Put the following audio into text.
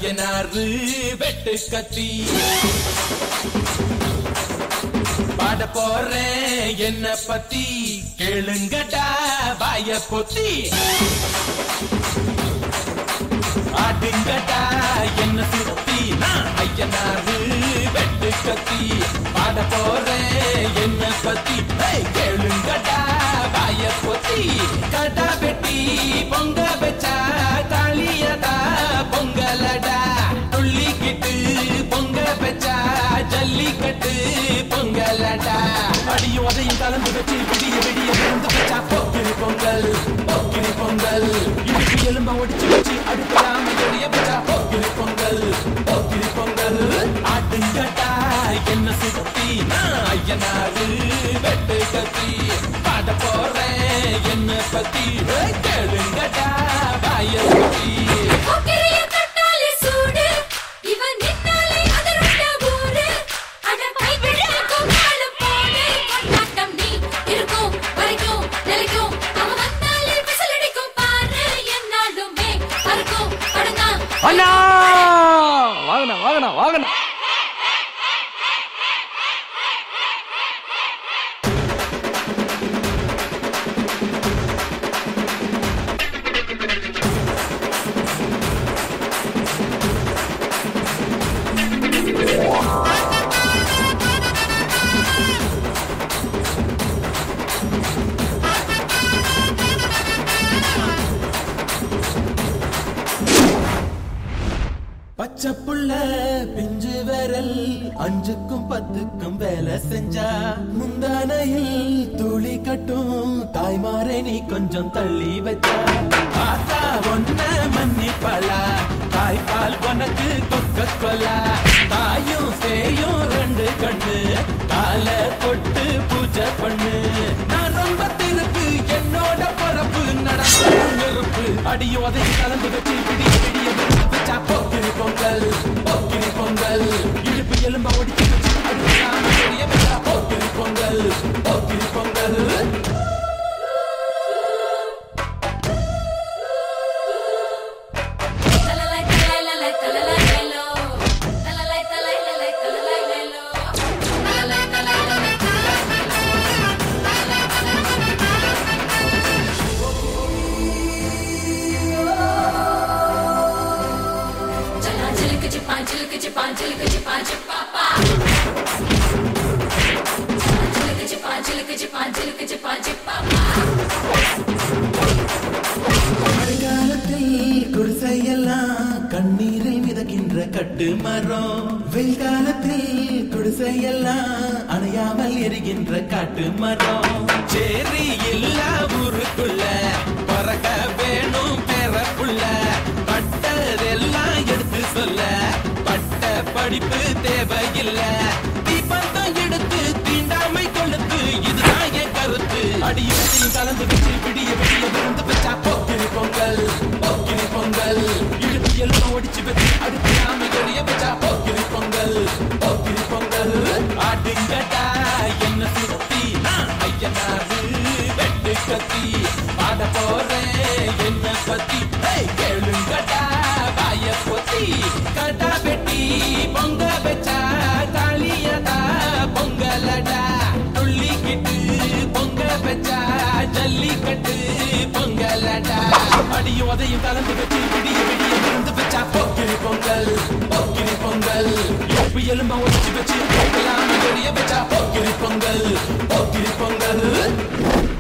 ஐயனாறு வெட்டு கத்தி பாட போறேன் என்ன பத்தி கேளுங்கடா வாய பொத்தி ஆடுங்கடா என்ன சுத்தி நான் ஐயனாரு வெட்டு கத்தி பாட போறேன் என்ன பத்தி ஏய், கேளுங்கடா வாய பொத்தி கடா வெட்டி பொங்க வச்சா தாலியடா பொங்கலடா துள்ளிக்கிட்டு பொங்க வச்சா ஜல்லிக்கட்டு பொங்கலடா அடியும் அதையும் கலந்து வச்சு விடிய விடிய விழுந்து வச்சா போக்கிரி பொங்கல் போக்கிரி பொங்கல் இடுப்பு எலும்ப ஒடிச்சு வச்சு அடுப்படாம எரிய வச்சா போக்கிரி பொங்கல் போக்கிரி பொங்கல் ஆட்டுங்கட்டா என்ன சுத்தி நான் ஐயனாரு வெட்டு கத்தி பாட போறேன் என்ன பத்தி ஏய், கேளுங்கடா வாய சுத்தி கொக்கிரிய கட்டாலே சூடு இவன் நின்னாலே அதருண்ட ஊரு அட கைவிட்டு கொங்காலம் போடு கொண்டாட்டம் நீ இருக்கும் வரைக்கும் நிலைக்கும் அவன் வந்தாலே விசிலடிக்கும் பாரு என்னாலுமே பறக்கும் படங்கா அண்ணா வாங்கண்ணா வாங்கண்ணா வாங்கண்ணா பச்சை புள்ள பிஞ்சு விரல் அஞ்சுக்கும் பத்துக்கும் வேலை செஞ்சா முந்தானையில் துளி கட்டும் தாய்மாரே நீ கொஞ்சம் தள்ளி வச்சா ஆத்தா ஒன்ன மன்னிப்பலா தாய்ப்பால் உனக்கு கொக்க கொலா தாயும் சேயும் ரெண்டு கண்ணு கால தொட்டு பூஜை பண்ணு நான் ரொம்ப திருப்பு என்னோட பொறப்பு நடந்து நெருப்பு அடியும் அதை கலந்து வச்சு விடிய விடிய விருந்து வச்சா போக்கிரி பொங்கல் போக்கிரி பொங்கல் இடுப்பு எலும்ப ஒடிச்சு வச்சு அடுக்காம எரிய வச்சா போக்கிரி பொங்கல் போக்கிரி பொங்கல் தலலை தலலை தலலை லைலோ தலலை தலலை தலலை லைலோ தலலை தலலை चला झिलक चिपा झिलक चिपा झिलक चिपा चिपा झिलक चिपा झिलक चिपा झिलक चिपा चिपा மழைக்காலத்தில் குடிசையெல்லாம் கண்ணீரில் மிதக்கின்ற கட்டு மரம் வெயில் காலத்தில் குடிசையெல்லாம் அணையாமல் எரிகின்ற காட்டு மரம் சேரி எல்லா ஊருக்குள்ள பறக்க வேணும் பெறப்புள்ள பட்டதெல்லாம் எடுத்து சொல்ல பட்ட படிப்பு தேவையில்ல தீபந்தம் எடுத்து தீண்டாமை கொளுத்து இதுதான் என் கருத்து அடியும் கலந்து வச்சு விடிய விடிய விருந்து வச்சா போக்கிரி பொங்கல் போக்கிரி பொங்கல் இடுப்பு எல்லாம் ஒடிச்சு வச்சு அடுத்து நாம எரிய வச்சா போக்கிரி பொங்கல் போக்கிரி பொங்கல் ஆடுங்கடா என்ன சுத்தி நான் ஐயனாரு வெட்டு கத்தி பாட போறேன் என்ன பத்தி ஏய், கேளுங்கடா வாய பொத்தி கடா வெட்டி பொங்க வச்சா தாலியதா பொங்கலடா துள்ளிக்கிட்டு பொங்க வச்சா ஜல்லிக்கட்டு பொங்கலடா அடியும் அதையும் கலந்து வச்சு விடிய விடிய விருந்து வச்சா போக்கிரி பொங்கல் போக்கிரி பொங்கல் எப்ப எலும்ப ஒடிச்சு வச்சு போக்கலாம் எரிய வச்சா போக்கிரி பொங்கல் போக்கிரி பொங்கல்